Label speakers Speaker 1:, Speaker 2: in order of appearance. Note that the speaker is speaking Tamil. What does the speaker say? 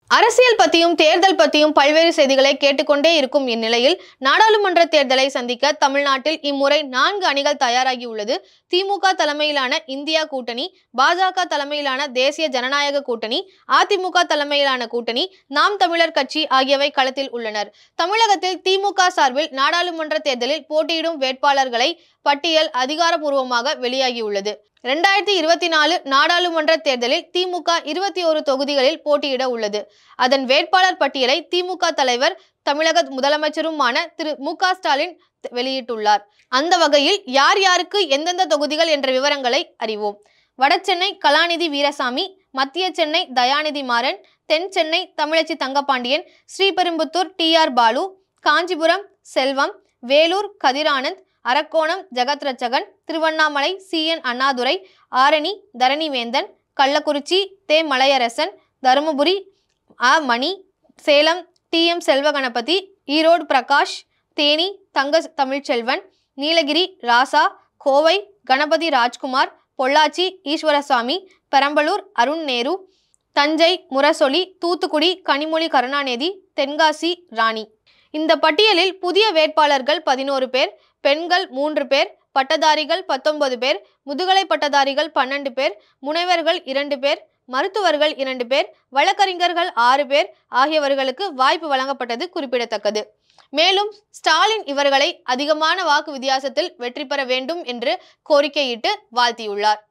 Speaker 1: அரசியல் பத்தியும் தேர்தல் பத்தியும் பல்வேறு செய்திகளை கேட்டுக்கொண்டே இருக்கும் இந்நிலையில் நாடாளுமன்ற தேர்தலை சந்திக்க தமிழ்நாட்டில் இம்முறை நான்கு அணிகள் தயாராகி உள்ளது திமுக தலைமையிலான இந்தியா கூட்டணி பாஜக தலைமையிலான தேசிய ஜனநாயக கூட்டணி அதிமுக தலைமையிலான கூட்டணி நாம் தமிழர் கட்சி ஆகியவை களத்தில் உள்ளனர் தமிழகத்தில் திமுக சார்பில் நாடாளுமன்ற தேர்தலில் போட்டியிடும் வேட்பாளர்களை பட்டியல் அதிகாரப்பூர்வமாக வெளியாகியுள்ளது ரெண்டாயிரத்தி இருபத்தி நாலு நாடாளுமன்ற தேர்தலில் திமுக இருபத்தி ஒரு தொகுதிகளில் போட்டியிட உள்ளது அதன் வேட்பாளர் பட்டியலை திமுக தலைவர் தமிழக முதலமைச்சருமான திரு மு க ஸ்டாலின் வெளியிட்டுள்ளார் அந்த வகையில் யார் யாருக்கு எந்தெந்த தொகுதிகள் என்ற விவரங்களை அறிவோம் வடசென்னை கலாநிதி வீரசாமி மத்திய சென்னை தயாநிதி மாறன் தென் Chennai Thamizhachi Thangapandian Sriperumbudur T R Baalu Kanchipuram Selvam Vellore Kathiranand Arakkonam Jagath Rakshakan Tiruvannamalai C N Annadurai Arani Dharanivendhan Kallakurichi தே மலையரசன் தருமபுரி அ மணி சேலம் டி எம் செல்வகணபதி ஈரோடு பிரகாஷ் தேனி தங்க தமிழ்ச்செல்வன் நீலகிரி ராசா கோவை கணபதி ராஜ்குமார் பொள்ளாச்சி ஈஸ்வரசாமி பெரம்பலூர் அருண் நேரு தஞ்சை முரசொலி தூத்துக்குடி கனிமொழி கருணாநிதி தென்காசி ராணி இந்த பட்டியலில் புதிய வேட்பாளர்கள் பதினோரு பேர் பெண்கள் மூன்று பேர் பட்டதாரிகள் பத்தொன்பது பேர் முதுகலை பட்டதாரிகள் பன்னெண்டு பேர் முனைவர்கள் இரண்டு பேர் மருத்துவர்கள் இரண்டு பேர் வழக்கறிஞர்கள் ஆறு பேர் ஆகியவர்களுக்கு வாய்ப்பு வழங்கப்பட்டது குறிப்பிடத்தக்கது மேலும் ஸ்டாலின் இவர்களை அதிகமான வாக்கு வித்தியாசத்தில் வெற்றி பெற வேண்டும் என்று கோரிக்கையிட்டு வாழ்த்தியுள்ளார்